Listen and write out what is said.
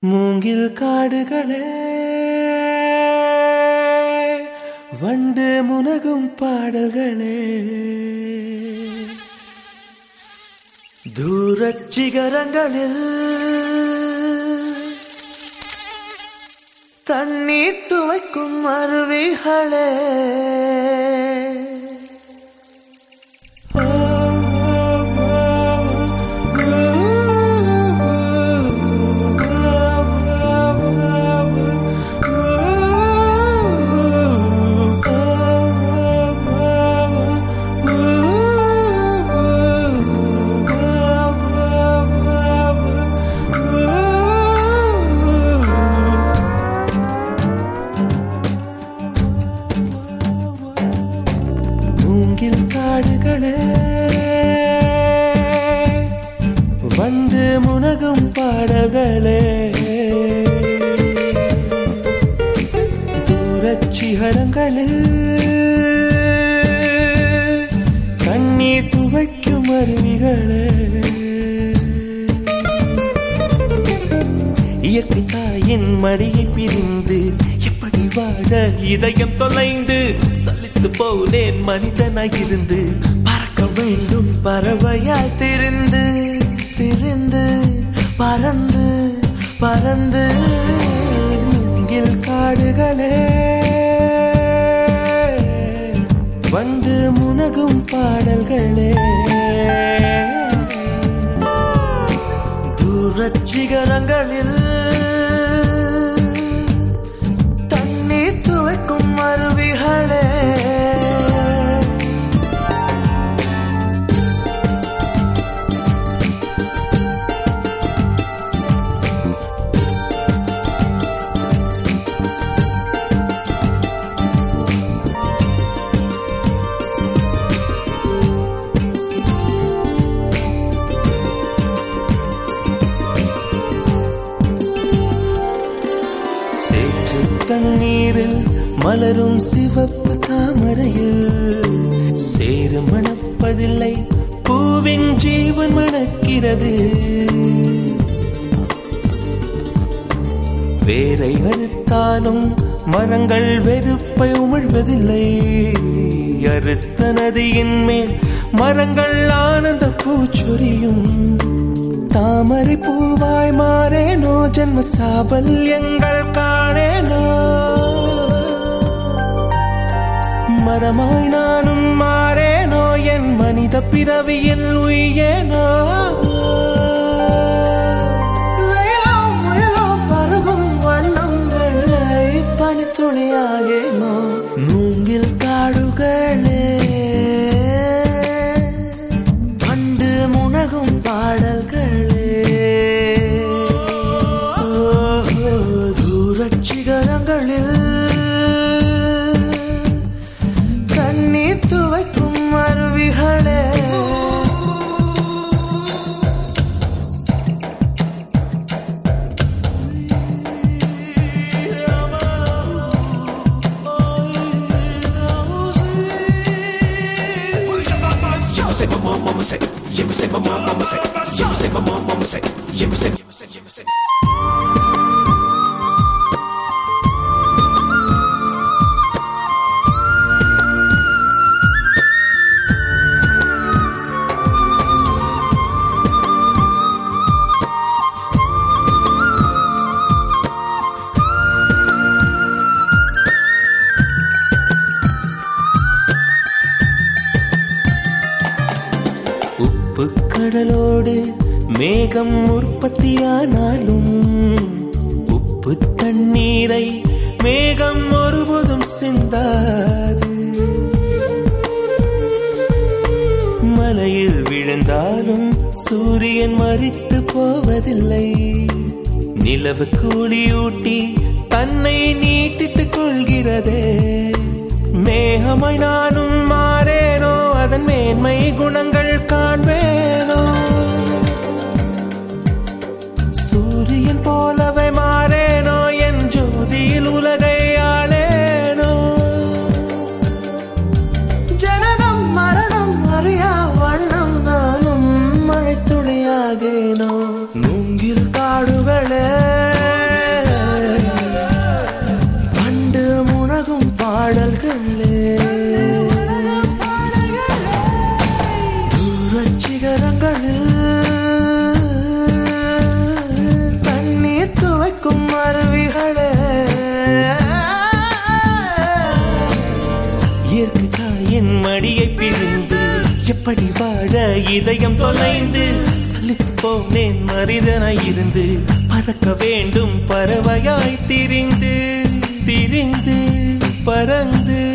மூங்கில் காடுகளே வண்டு முனகும் பாடல்களே தூரச் சிகரங்களில் தண்ணீர் துவைக்கும் அருவிகளே மூங்கில் காடுகளே வந்து முனகும் பாடல்களே தூரச் சிகரங்களில் கண்ணீர் துவைக்கும் அருவிகளே இயற்கை தாயின் மடியை பிரிந்து எப்படி வாழ இதயம் தொலைந்து சலித்து போனேன் மனிதனாயிருந்து பறக்க வேண்டும் பறவையாய் திரிந்து திரிந்து பறந்து பறந்து மூங்கில் காடுகளே வந்து முனகும் பாடல்களே தூரச் சிகரங்களில் தண்ணீர் துவைக்கும் அருவிகளே சேற்று தண்ணீரில் மலரும் சிவப்பு தாமரையில் சேறு மணப்பதில்லை பூவின் ஜீவன் மணக்கிறது வேரை அறுத்தாலும் மரங்கள் வெறுப்பை உமிழ்வதில்லை அறுத்த நதியின் மேல் மரங்கள் ஆனந்த பூச்சொரியும் தாமரை பூவாய் மாறேனோ ஜன்ம சாபல்யங்கள் காணேனோ மரமாய் நானும் மாறேனோ என் மனித பிறவியில் உயேனோ வெயிலோ முயலோ பருகும் வண்ணங்களை பனித்துளியாகேனோ மூங்கில் காடுகளே பண்டு முனகும் பாடல்களே ஓ, தூரச் சிகரங்களில் கண்ணீர் துவைக்கும் அருவிகளே You say my mom, mama say. You say my mom, mama say. You say my mom, mama say. You say, you say, you say. உப்பு கடலோடு மேகம் உற்பத்தியானாலும் உப்பு தண்ணீரை மேகம் ஒருபோதும் சிந்தாது மலையில் விழுந்தாலும் சூரியன் மறித்து போவதில்லை நிலவு கூலியூட்டி தன்னை நீட்டித்துக் கொள்கிறதே மேகமாய் நானும் மாறேனோ அதன் மேன்மை குணங்கள் காண்பேனோ சூரியன் போலவே மாறேனோ என் ஜோதியில் உலகை ஆளேனோ ஜனனம் மரணம் அறியா வண்ணம் நானும் மழைத்துளியாகேனோ மூங்கில் காடுகளே பறக்கும் அருவிகளே இயற்கை தாயின் மடியை பிரிந்து எப்படி வாழ இதயம் தொலைந்து சலித்து போனேன் மனிதனாய் இருந்து பறக்க வேண்டும் பறவையாய் திரிந்து திரிந்து பறந்து